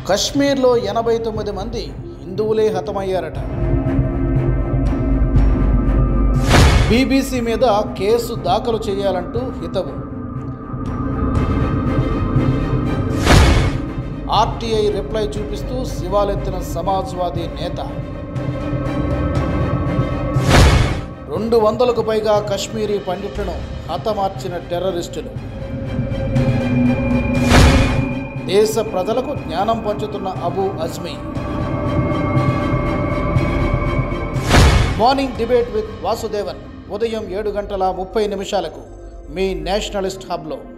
కశ్మీర్లో ఎనభై తొమ్మిది మంది హిందువులే హతమయ్యారట బీబీసీ మీద కేసు దాఖలు చేయాలంటూ హితవు ఆర్టీఐ రిప్లై చూపిస్తూ శివాలెత్తిన సమాజ్వాదీ నేత రెండు వందలకు పైగా కశ్మీరీ పండితులను హతమార్చిన టెర్రరిస్టులు దేశ ప్రజలకు జ్ఞానం పంచుతున్న Abu Azmi morning debate with Vasudevan ఉదయం ఏడు గంటల ముప్పై నిమిషాలకు మీ నేషనలిస్ట్ హబ్లో